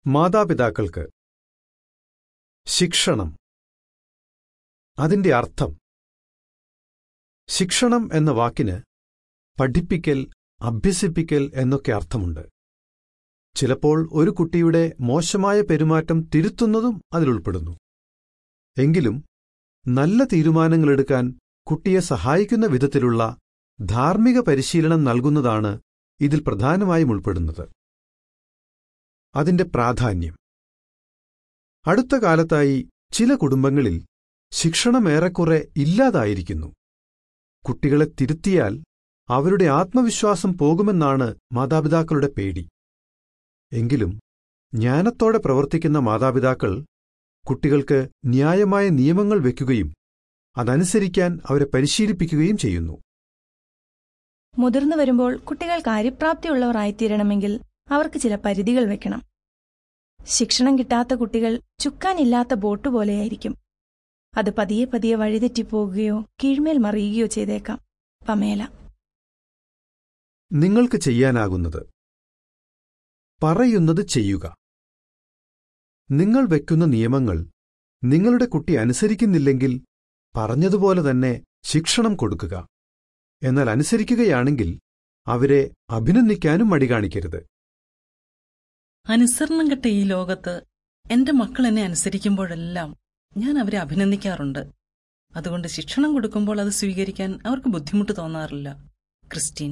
മാതാപിതാക്കൾക്ക് ശിക്ഷണം അതിന്റെ അർത്ഥം ശിക്ഷണം എന്ന വാക്കിന് പഠിപ്പിക്കൽ അഭ്യസിപ്പിക്കൽ എന്നൊക്കെ അർത്ഥമുണ്ട് ചിലപ്പോൾ ഒരു കുട്ടിയുടെ മോശമായ പെരുമാറ്റം തിരുത്തുന്നതും അതിലുൾപ്പെടുന്നു എങ്കിലും നല്ല തീരുമാനങ്ങളെടുക്കാൻ കുട്ടിയെ സഹായിക്കുന്ന വിധത്തിലുള്ള ധാർമ്മിക പരിശീലനം നൽകുന്നതാണ് ഇതിൽ പ്രധാനമായും ഉൾപ്പെടുന്നത് അതിന്റെ പ്രാധാന്യം അടുത്ത കാലത്തായി ചില കുടുംബങ്ങളിൽ ശിക്ഷണമേറെക്കുറെ ഇല്ലാതായിരിക്കുന്നു കുട്ടികളെ തിരുത്തിയാൽ അവരുടെ ആത്മവിശ്വാസം പോകുമെന്നാണ് മാതാപിതാക്കളുടെ പേടി എങ്കിലും ജ്ഞാനത്തോടെ പ്രവർത്തിക്കുന്ന മാതാപിതാക്കൾ കുട്ടികൾക്ക് ന്യായമായ നിയമങ്ങൾ വയ്ക്കുകയും അതനുസരിക്കാൻ അവരെ പരിശീലിപ്പിക്കുകയും ചെയ്യുന്നു മുതിർന്നു വരുമ്പോൾ കുട്ടികൾ കാര്യപ്രാപ്തിയുള്ളവരായിത്തീരണമെങ്കിൽ അവർക്ക് ചില പരിധികൾ വെക്കണം ശിക്ഷണം കിട്ടാത്ത കുട്ടികൾ ചുക്കാനില്ലാത്ത ബോട്ട് പോലെയായിരിക്കും അത് പതിയെ പതിയെ വഴിതെറ്റിപ്പോകുകയോ കീഴ്മേൽ മറിയുകയോ ചെയ്തേക്കാം പമേല നിങ്ങൾക്ക് ചെയ്യാനാകുന്നത് പറയുന്നത് ചെയ്യുക നിങ്ങൾ വെക്കുന്ന നിയമങ്ങൾ നിങ്ങളുടെ കുട്ടി അനുസരിക്കുന്നില്ലെങ്കിൽ പറഞ്ഞതുപോലെ തന്നെ ശിക്ഷണം കൊടുക്കുക എന്നാൽ അനുസരിക്കുകയാണെങ്കിൽ അവരെ അഭിനന്ദിക്കാനും മടി കാണിക്കരുത് അനുസരണം കെട്ട ഈ ലോകത്ത് എന്റെ മക്കൾ എന്നെ അനുസരിക്കുമ്പോഴെല്ലാം ഞാൻ അവരെ അഭിനന്ദിക്കാറുണ്ട് അതുകൊണ്ട് ശിക്ഷണം കൊടുക്കുമ്പോൾ അത് സ്വീകരിക്കാൻ അവർക്ക് ബുദ്ധിമുട്ട് തോന്നാറില്ല ക്രിസ്റ്റീൻ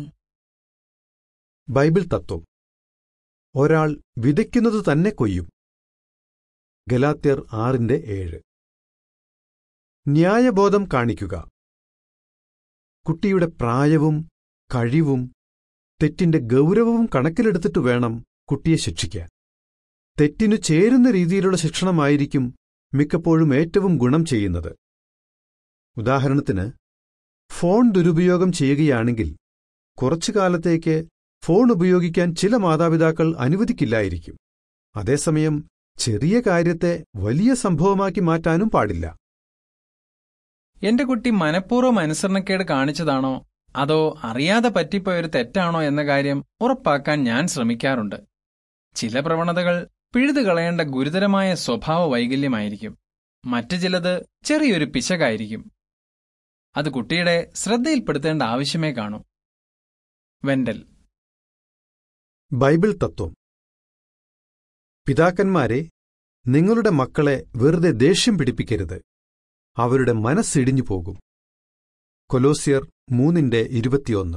ബൈബിൾ തത്വം ഒരാൾ വിതയ്ക്കുന്നത് തന്നെ കൊയ്യും ഗലാത്യർ ആറിന്റെ ഏഴ് ന്യായബോധം കാണിക്കുക കുട്ടിയുടെ പ്രായവും കഴിവും തെറ്റിന്റെ ഗൗരവവും കണക്കിലെടുത്തിട്ട് വേണം കുട്ടിയെ ശിക്ഷിക്കാൻ തെറ്റിനു ചേരുന്ന രീതിയിലുള്ള ശിക്ഷണമായിരിക്കും മിക്കപ്പോഴും ഏറ്റവും ഗുണം ചെയ്യുന്നത് ഉദാഹരണത്തിന് ഫോൺ ദുരുപയോഗം ചെയ്യുകയാണെങ്കിൽ കുറച്ചു കാലത്തേക്ക് ഫോൺ ഉപയോഗിക്കാൻ ചില മാതാപിതാക്കൾ അനുവദിക്കില്ലായിരിക്കും അതേസമയം ചെറിയ കാര്യത്തെ വലിയ സംഭവമാക്കി മാറ്റാനും പാടില്ല എന്റെ കുട്ടി മനഃപൂർവ്വം അനുസരണക്കേട് കാണിച്ചതാണോ അതോ അറിയാതെ പറ്റിപ്പോയൊരു തെറ്റാണോ എന്ന കാര്യം ഉറപ്പാക്കാൻ ഞാൻ ശ്രമിക്കാറുണ്ട് ചില പ്രവണതകൾ പിഴുതു കളയേണ്ട ഗുരുതരമായ സ്വഭാവ വൈകല്യമായിരിക്കും മറ്റു ചിലത് ചെറിയൊരു പിശകായിരിക്കും അത് കുട്ടിയുടെ ശ്രദ്ധയിൽപ്പെടുത്തേണ്ട ആവശ്യമേ കാണൂ വെൻഡൽ ബൈബിൾ തത്വം പിതാക്കന്മാരെ നിങ്ങളുടെ മക്കളെ വെറുതെ ദേഷ്യം പിടിപ്പിക്കരുത് അവരുടെ മനസ്സിടിഞ്ഞു പോകും കൊലോസിയർ മൂന്നിന്റെ ഇരുപത്തിയൊന്ന്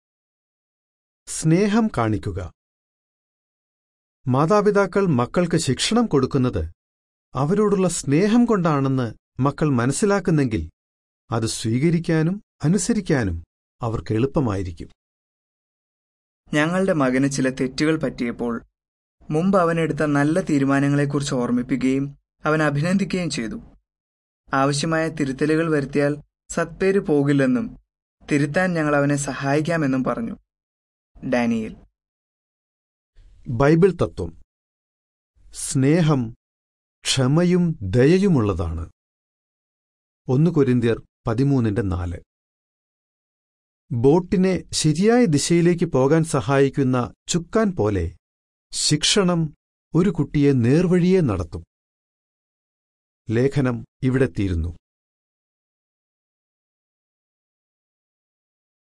സ്നേഹം കാണിക്കുക മാതാപിതാക്കൾ മക്കൾക്ക് ശിക്ഷണം കൊടുക്കുന്നത് അവരോടുള്ള സ്നേഹം കൊണ്ടാണെന്ന് മക്കൾ മനസ്സിലാക്കുന്നെങ്കിൽ അത് സ്വീകരിക്കാനും അനുസരിക്കാനും അവർക്ക് എളുപ്പമായിരിക്കും ഞങ്ങളുടെ മകന് ചില തെറ്റുകൾ പറ്റിയപ്പോൾ മുമ്പ് അവനെടുത്ത നല്ല തീരുമാനങ്ങളെക്കുറിച്ച് ഓർമ്മിപ്പിക്കുകയും അവൻ അഭിനന്ദിക്കുകയും ചെയ്തു ആവശ്യമായ തിരുത്തലുകൾ വരുത്തിയാൽ സത്പേര് പോകില്ലെന്നും തിരുത്താൻ ഞങ്ങൾ അവനെ സഹായിക്കാമെന്നും പറഞ്ഞു ഡാനിയൽ ബൈബിൾ തത്വം സ്നേഹം ക്ഷമയും ദയയുമുള്ളതാണ് ഒന്ന് കൊരിന്ത്യർ പതിമൂന്നിന്റെ നാല് ബോട്ടിനെ ശരിയായ ദിശയിലേക്ക് പോകാൻ സഹായിക്കുന്ന ചുക്കാൻ പോലെ ശിക്ഷണം ഒരു കുട്ടിയെ നേർവഴിയെ നടത്തും ലേഖനം ഇവിടെ തീരുന്നു